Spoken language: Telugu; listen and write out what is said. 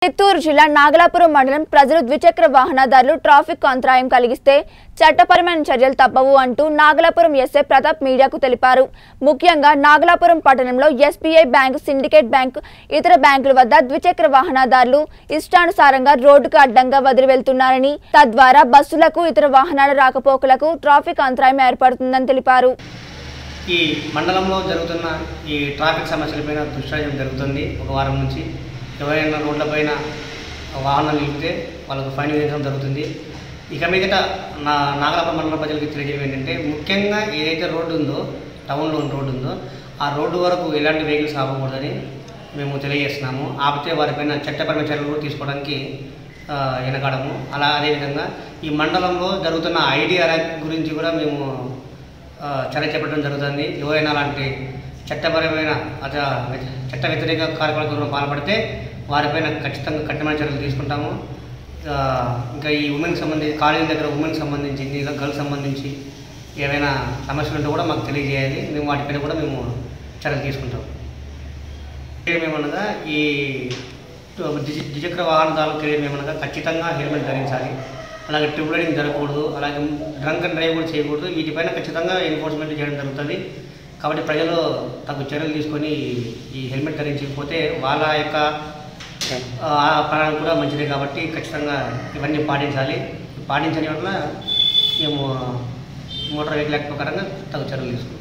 చిత్తూరు జిల్లా నాగలాపురం మండలం ప్రజలు ద్విచక్ర వాహనదారులు ట్రాఫిక్ అంతరాయం కలిగిస్తే చట్టపరమైన చర్యలు తప్పవు అంటూ నాగలాపురం ఎస్ఐ ప్రతాప్ మీడియాకు తెలిపారు ముఖ్యంగా నాగలాపురం పట్టణంలో ఎస్బీఐ బ్యాంకు సిండికేట్ బ్యాంకు ఇతర బ్యాంకుల వద్ద ద్విచక్ర వాహనదారులు ఇష్టానుసారంగా రోడ్డుకు అడ్డంగా వదిలి వెళ్తున్నారని తద్వారా బస్సులకు ఇతర వాహనాల రాకపోకలకు ట్రాఫిక్ అంతరాయం ఏర్పడుతుందని తెలిపారు ఈ మండలంలో జరుగుతున్న ఈ ట్రాఫిక్ సమస్యలపైన దృష్టి పెట్టడం జరుగుతుంది ఒక వారం నుంచి ఎవరైనా రోడ్లపైన వాహనాలు నిలిపితే వాళ్ళకు ఫైన్ విధించడం జరుగుతుంది ఇక మీదట నా నాగలాపురం మండల ప్రజలకు తెలియజేయడం ఏంటంటే ముఖ్యంగా ఏదైతే రోడ్డు ఉందో టౌన్లో ఉన్న రోడ్డు ఉందో ఆ రోడ్డు వరకు ఎలాంటి వెహికల్స్ ఆపకూడదని మేము తెలియజేస్తున్నాము ఆపితే వారిపైన చట్టపరమైన చర్యలు కూడా తీసుకోవడానికి ఆ, వెనకాడము అలా అదేవిధంగా ఈ మండలంలో జరుగుతున్న ఐడి అరెక్ గురించి కూడా మేము ఆ, చర్య చేపట్టడం జరుగుతుంది ఎవరైనా అలాంటి చట్టపరమైన అత చట్ట వ్యతిరేక కార్యకలాపాలకు పాల్పడితే వారిపైన ఖచ్చితంగా కఠినమైన చర్యలు తీసుకుంటాము ఆ, ఇంకా ఈ ఉమెన్కి సంబంధించి కాలేజీ దగ్గర ఉమెన్కి సంబంధించి ఇలా గర్ల్స్ సంబంధించి ఏమైనా సమస్యలు ఉంటే కూడా మాకు తెలియజేయాలి మేము వాటిపైన కూడా మేము చర్యలు తీసుకుంటాం ఏమేమనగా ఈ ద్వి- ద్విచక్ర వాహనదారులకు తెలియమేమనగా ఖచ్చితంగా హెల్మెట్ ధరించాలి అలాగే ట్రిపుల్ రైడింగ్ జరగకూడదు అలాగే డ్రంక్ అండ్ డ్రైవ్ కూడా చేయకూడదు వీటిపైన ఖచ్చితంగా ఎన్ఫోర్స్మెంట్ చేయడం జరుగుతుంది కాబట్టి ప్రజలు తగు చర్యలు తీసుకొని ఈ హెల్మెట్ ధరించకపోతే వాళ్ళ యొక్క ఆ, ప్రాణానికి కూడా మంచిదే కాబట్టి ఖచ్చితంగా ఇవన్నీ పాటించాలి పాటించని వల్ల మేము మోటార్ వెహికల్ యాక్ట్ ప్రకారంగా తగు చర్యలు తీసుకుంటాం